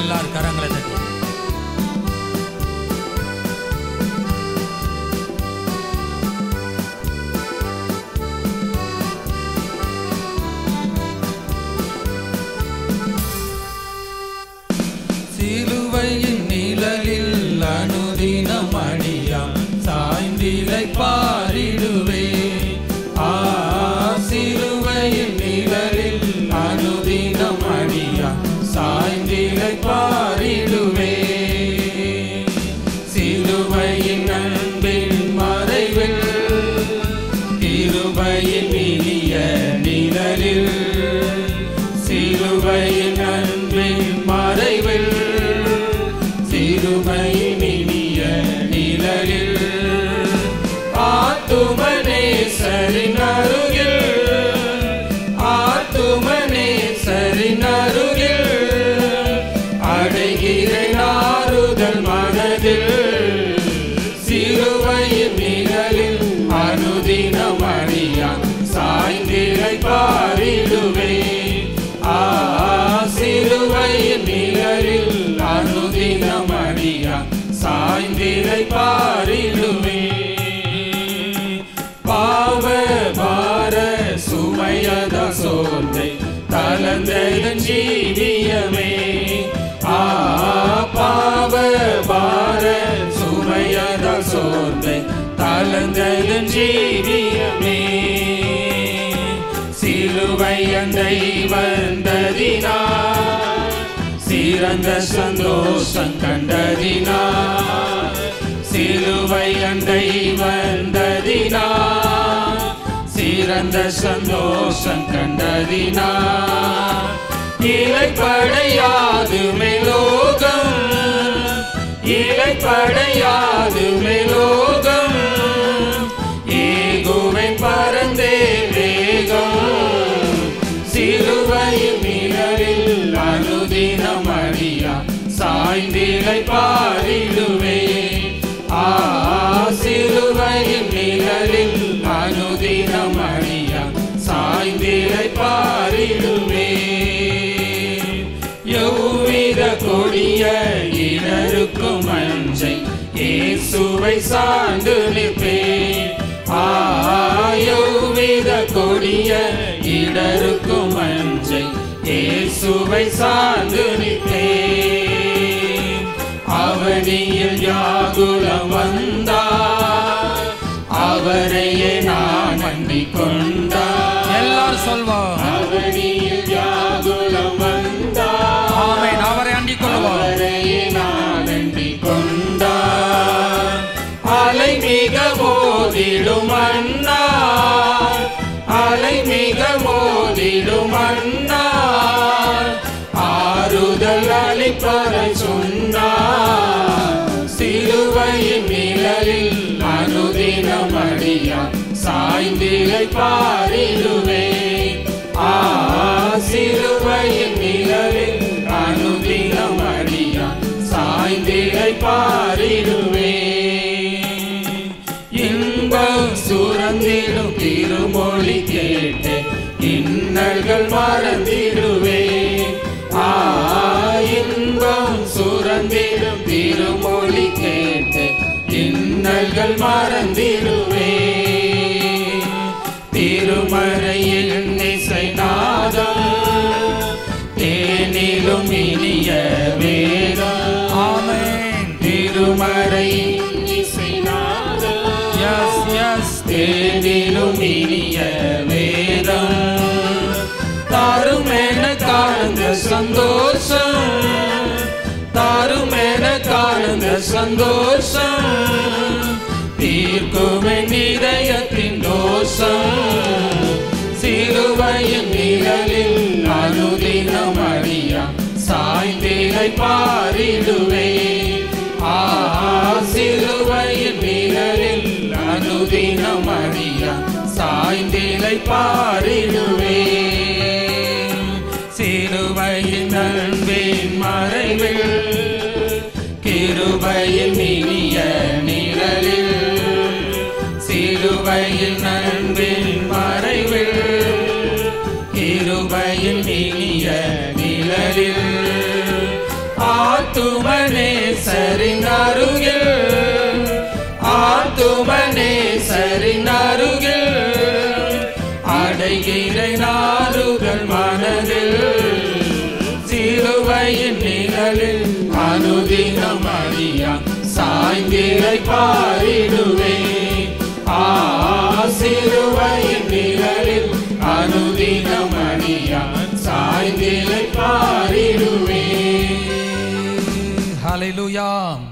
எல்லாரும் கரங்களை தட்டி சிலுவையின் நிழலில் அனுதினம் அடியாம் சாய்ந்திலை பாரிடுவே ஆ சிலுவையின் நிழலில் அனுதினம் அடியாம் சாய்ந்திலை பாரிடுவே சிலுவையின் அன்பின் மறைவில் கிருபையின் இனிய நிழலில் சிலுவையின் அன்பின் மறைவில் சிறுமையின் இனிய நிழலில் ஆத்துமனேசரின் அருகில் ஆத்துமனேசரின் அருகில் அடைகிறேன் ஆறுதல் மனதில் சிலுவையின் நிழலில் அனுதினம் அணியான் சாய்ந்திரை பாரிடுவே ஆ சிலுவையின் நிழலில் அனுதினம் அணியான் சாய்ந்திரை பாரிடுவே பாவ பார சுமையத சோர்ந்தை தளர்ந்ததன் ஜீவியமே ஆ பாவ பார சுமையத சோர்ந்தை தளர்ந்ததன் ஜீவியமே சிலுவை அண்டை வந்ததினா சிறந்த சந்தோஷம் கண்டதினா சிலுவை அண்டை வந்ததினா சிறந்த சந்தோஷம் கண்டதினா இலைப்படையாது மேலோகம் இலைப்படையாது மேலோகம் ஏகுவை பறந்தே வேகம் சிலுவையின் நிழலில் அனுதினம் அடியா சாய்ந்திலை பாரிடுவே ஆ சிலுவையின் நிழலில் அனுதினம் அடியா சாய்ந்திலை பாரிடுவே யௌவித கொடிய இடருக்கும் அஞ்சை இயேசுவை சார்ந்து நிற்பேன் ஆயௌவித கொடிய இடருக்கும் அஞ்சை இயேசுவை சார்ந்து நிற்பேன் அவனியில் யாகுலம் வந்தார் அவரையே நான் அண்டிக் கொண்டார் எல்லாரும் சொல்வோம் அவனியில் யாகுலம் வந்தார் ஆமென் அவரை அண்டிக் கொள்வோம் அவரையே நான் அண்டிக் கொண்டார் அலை மிக மோதிடும் அண்ணார் அலை மிக மோதிடும் அண்ணார் ஆறுதல் அளிப்பதை சொன்னார் சிலுவையின் நிழலில் அனுதினம் அடியா சாய்ந்திலை பாரிடுவே ஆ சிலுவையின் நிழலில் அனுதினம் அடியா சாய்ந்திலை பாரிடுவே இன்பம் சுரந்திடும் திருமொழி கேட்டு இன்னல்கள் மறந்திடுவே ஆ இன்பம் சுரந்திடும் திருமொழி கேட்டு இன்னல்கள் மறந்திடுவே திருமறையில் இசை நாதம் தேனிலும் இனிய வேதம் ஆமென் திருமறையின் இசை நாதம் எஸ் எஸ் தேனிலும் இனிய வேதம் தாரும் எனக்கானந்த சந்தோஷம் தாரும் எனக்கானந்த சந்தோஷம் தீர்க்கும் என் இதயத்தின் தோஷம் சிலுவையின் நிழலில் அனுதினம் அடியா சாய்ந்திலை பாரிடுவே ஆ சிலுவையின் நிழலில் அனுதினம் அடியா சாய்ந்திலை பாரிடுவே சிலுவையின் அன்பின் மறைவில் கிருபையின் இனிய நிழலில் சிலுவையின் அன்பின் மறைவில் கிருபையின் இனிய நிழலில் ஆத்துமனே சரிந்தருகில் ஆத்துமனே சரிந்தருகில் அடைகிற நாடுகள் மனதில் சிலுவையின் நிழலில் அனுதினம் அறியா சாய்ந்திரை பாரிடுவே ஆ சிலுவையின் நிழலில் அனுதினம் அறியா சாய்ந்திரை பாரிடுவே ஹalleluya